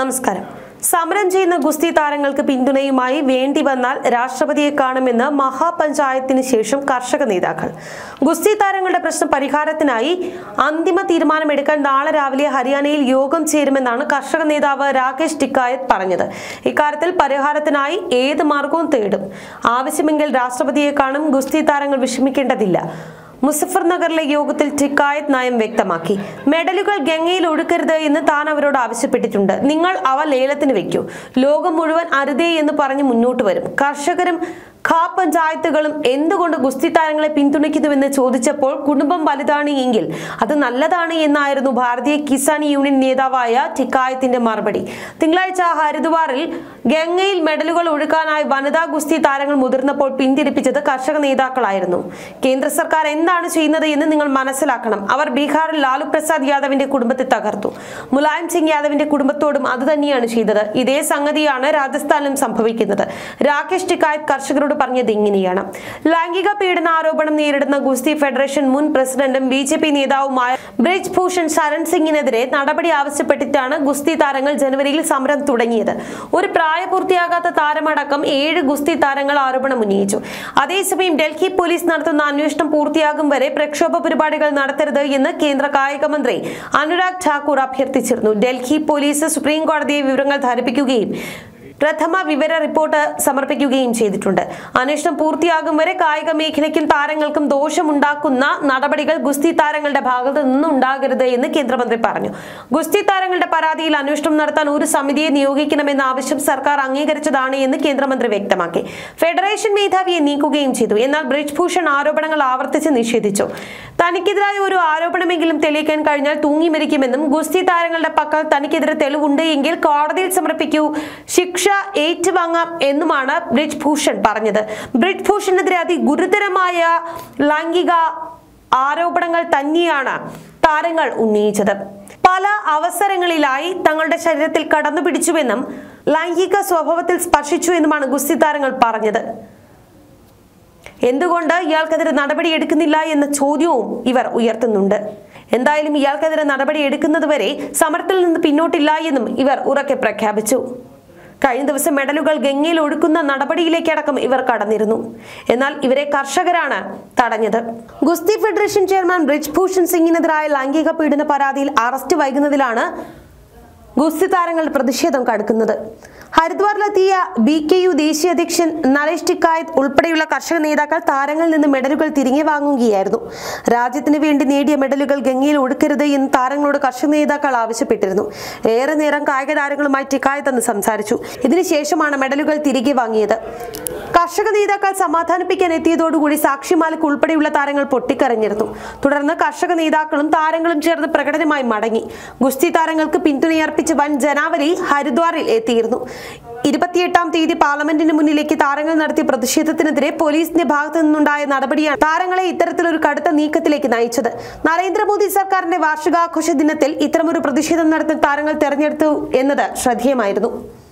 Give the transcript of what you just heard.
നമസ്കാരം സമരം ചെയ്യുന്ന ഗുസ്തി താരങ്ങൾക്ക് പിന്തുണയുമായി വേണ്ടി വന്നാൽ രാഷ്ട്രപതിയെ കാണുമെന്ന് മഹാപഞ്ചായത്തിന് ശേഷം കർഷക നേതാക്കൾ ഗുസ്തി താരങ്ങളുടെ പ്രശ്ന പരിഹാരത്തിനായി അന്തിമ തീരുമാനമെടുക്കാൻ നാളെ രാവിലെ ഹരിയാനയിൽ യോഗം ചേരുമെന്നാണ് കർഷക നേതാവ് രാകേഷ് ടിക്കായത്ത് പറഞ്ഞത് ഇക്കാര്യത്തിൽ പരിഹാരത്തിനായി ഏത് മാർഗവും തേടും ആവശ്യമെങ്കിൽ രാഷ്ട്രപതിയെ കാണും ഗുസ്തി താരങ്ങൾ വിഷമിക്കേണ്ടതില്ല മുസഫർ നഗറിലെ യോഗത്തിൽ ടിക്കായത്ത് നയം വ്യക്തമാക്കി മെഡലുകൾ ഗംഗയിൽ ഒഴുക്കരുത് എന്ന് താൻ അവരോട് ആവശ്യപ്പെട്ടിട്ടുണ്ട് നിങ്ങൾ അവ ലേലത്തിന് വെക്കൂ ലോകം മുഴുവൻ അരുതേ എന്ന് പറഞ്ഞ് മുന്നോട്ട് വരും കർഷകരും ഖാ പഞ്ചായത്തുകളും എന്തുകൊണ്ട് ഗുസ്തി താരങ്ങളെ പിന്തുണയ്ക്കുന്നുവെന്ന് ചോദിച്ചപ്പോൾ കുടുംബം വലുതാണ് എങ്കിൽ അത് നല്ലതാണ് എന്നായിരുന്നു ഭാരതീയ കിസാൻ യൂണിയൻ നേതാവായ ടിക്കായത്തിന്റെ മറുപടി തിങ്കളാഴ്ച ഹരിദ്വാറിൽ ഗംഗയിൽ മെഡലുകൾ ഒഴുക്കാനായി വനിതാ ഗുസ്തി താരങ്ങൾ മുതിർന്നപ്പോൾ പിന്തിരിപ്പിച്ചത് കർഷക നേതാക്കളായിരുന്നു കേന്ദ്ര സർക്കാർ എന്താണ് ചെയ്യുന്നത് എന്ന് നിങ്ങൾ മനസ്സിലാക്കണം അവർ ബീഹാറിൽ ലാലു പ്രസാദ് യാദവിന്റെ കുടുംബത്തെ തകർത്തു മുലായം സിംഗ് യാദവിന്റെ കുടുംബത്തോടും അത് തന്നെയാണ് ചെയ്തത് ഇതേ സംഗതിയാണ് രാജസ്ഥാനിലും സംഭവിക്കുന്നത് രാകേഷ് ടിക്കായത്ത് കർഷകരോട് പറഞ്ഞത് ഇങ്ങനെയാണ് ലൈംഗിക പീഡന ആരോപണം നേരിടുന്ന ഗുസ്തി ഫെഡറേഷൻ മുൻ പ്രസിഡന്റും ബി ജെ പി നേതാവുമായ ബ്രിജ് ഭൂഷൺ ശരൺ സിംഗിനെതിരെ നടപടി ആവശ്യപ്പെട്ടിട്ടാണ് ഗുസ്തി താരങ്ങൾ ജനുവരിയിൽ സമരം തുടങ്ങിയത് ഒരു പ്രായപൂർത്തിയാകാത്ത താരമടക്കം ഏഴ് ഗുസ്തി താരങ്ങൾ ആരോപണം ഉന്നയിച്ചു അതേസമയം ഡൽഹി പോലീസ് നടത്തുന്ന അന്വേഷണം പൂർത്തിയാകും വരെ പ്രക്ഷോഭ പരിപാടികൾ നടത്തരുത് എന്ന് കേന്ദ്ര കായിക മന്ത്രി അനുരാഗ് ഠാക്കൂർ അഭ്യർത്ഥിച്ചിരുന്നു ഡൽഹി പോലീസ് സുപ്രീം കോടതിയെ വിവരങ്ങൾ ധരിപ്പിക്കുകയും പ്രഥമ വിവര റിപ്പോർട്ട് സമർപ്പിക്കുകയും ചെയ്തിട്ടുണ്ട് അന്വേഷണം പൂർത്തിയാകും വരെ കായിക മേഖലയ്ക്കും താരങ്ങൾക്കും ദോഷമുണ്ടാക്കുന്ന നടപടികൾ ഗുസ്തി താരങ്ങളുടെ ഭാഗത്ത് നിന്നും ഉണ്ടാകരുത് എന്ന് കേന്ദ്രമന്ത്രി പറഞ്ഞു ഗുസ്തി താരങ്ങളുടെ പരാതിയിൽ അന്വേഷണം നടത്താൻ ഒരു സമിതിയെ നിയോഗിക്കണമെന്ന ആവശ്യം സർക്കാർ അംഗീകരിച്ചതാണ് എന്ന് കേന്ദ്രമന്ത്രി വ്യക്തമാക്കി ഫെഡറേഷൻ മേധാവിയെ നീക്കുകയും ചെയ്തു എന്നാൽ ബ്രിജ് ഭൂഷൺ ആരോപണങ്ങൾ ആവർത്തിച്ച് നിഷേധിച്ചു തനിക്കെതിരായ ഒരു ആരോപണമെങ്കിലും തെളിയിക്കാൻ കഴിഞ്ഞാൽ തൂങ്ങി മരിക്കുമെന്നും ഗുസ്തി താരങ്ങളുടെ പക്കൽ തനിക്കെതിരെ തെളിവുണ്ട് എങ്കിൽ കോടതിയിൽ സമർപ്പിക്കൂ ശിക്ഷ ഏറ്റുവാങ്ങാം എന്നുമാണ് ബ്രിജ് ഭൂഷൺ പറഞ്ഞത് ബ്രിജ് ഭൂഷണെതിരെ അതിഗുരുതരമായ ലൈംഗിക ആരോപണങ്ങൾ തന്നെയാണ് താരങ്ങൾ ഉന്നയിച്ചത് പല അവസരങ്ങളിലായി തങ്ങളുടെ ശരീരത്തിൽ കടന്നു പിടിച്ചുവെന്നും ലൈംഗിക സ്വഭാവത്തിൽ സ്പർശിച്ചു എന്നുമാണ് ഗുസ്തി താരങ്ങൾ പറഞ്ഞത് എന്തുകൊണ്ട് ഇയാൾക്കെതിരെ നടപടി എടുക്കുന്നില്ല എന്ന ചോദ്യവും ഇവർ ഉയർത്തുന്നുണ്ട് എന്തായാലും ഇയാൾക്കെതിരെ നടപടി എടുക്കുന്നതുവരെ സമരത്തിൽ നിന്ന് പിന്നോട്ടില്ല എന്നും ഇവർ ഉറക്കെ പ്രഖ്യാപിച്ചു കഴിഞ്ഞ ദിവസം മെഡലുകൾ ഗംഗയിൽ ഒഴുക്കുന്ന നടപടിയിലേക്കടക്കം ഇവർ കടന്നിരുന്നു എന്നാൽ ഇവരെ കർഷകരാണ് തടഞ്ഞത് ഗുസ്തി ഫെഡറേഷൻ ചെയർമാൻ ബ്രിജ് ഭൂഷൺ സിംഗിനെതിരായ ലൈംഗിക പീഡന പരാതിയിൽ അറസ്റ്റ് വൈകുന്നതിലാണ് ഗുസ്തി താരങ്ങളുടെ പ്രതിഷേധം കടുക്കുന്നത് ഹരിദ്വാറിലെത്തിയ ബി കെ യു ദേശീയ അധ്യക്ഷൻ നരേഷ് ടിക്കായത്ത് ഉൾപ്പെടെയുള്ള കർഷക നേതാക്കൾ താരങ്ങളിൽ നിന്ന് മെഡലുകൾ തിരികെ വാങ്ങുകയായിരുന്നു രാജ്യത്തിന് വേണ്ടി നേടിയ മെഡലുകൾ ഗംഗയിൽ ഒടുക്കരുത് എന്ന് താരങ്ങളോട് കർഷക നേതാക്കൾ ആവശ്യപ്പെട്ടിരുന്നു ഏറെ നേരം കായിക താരങ്ങളുമായി ടിക്കായത്ത് അന്ന് സംസാരിച്ചു ഇതിനുശേഷമാണ് മെഡലുകൾ തിരികെ വാങ്ങിയത് കർഷക നേതാക്കൾ സമാധാനിപ്പിക്കാൻ എത്തിയതോടുകൂടി സാക്ഷി മാലിക് ഉൾപ്പെടെയുള്ള താരങ്ങൾ പൊട്ടിക്കരഞ്ഞിരുന്നു തുടർന്ന് കർഷക നേതാക്കളും താരങ്ങളും ചേർന്ന് പ്രകടനമായി മടങ്ങി ഗുസ്തി താരങ്ങൾക്ക് പിന്തുണയർപ്പിച്ച് വൻ ജനാവലി ഹരിദ്വാറിൽ എത്തിയിരുന്നു ഇരുപത്തിയെട്ടാം തീയതി പാർലമെന്റിന് മുന്നിലേക്ക് താരങ്ങൾ നടത്തിയ പ്രതിഷേധത്തിനെതിരെ പോലീസിന്റെ ഭാഗത്തു നിന്നുണ്ടായ നടപടിയാണ് താരങ്ങളെ ഇത്തരത്തിലൊരു കടുത്ത നീക്കത്തിലേക്ക് നയിച്ചത് നരേന്ദ്രമോദി സർക്കാരിന്റെ വാർഷികാഘോഷ ദിനത്തിൽ ഇത്തരമൊരു പ്രതിഷേധം നടത്താൻ താരങ്ങൾ തെരഞ്ഞെടുത്തു എന്നത് ശ്രദ്ധേയമായിരുന്നു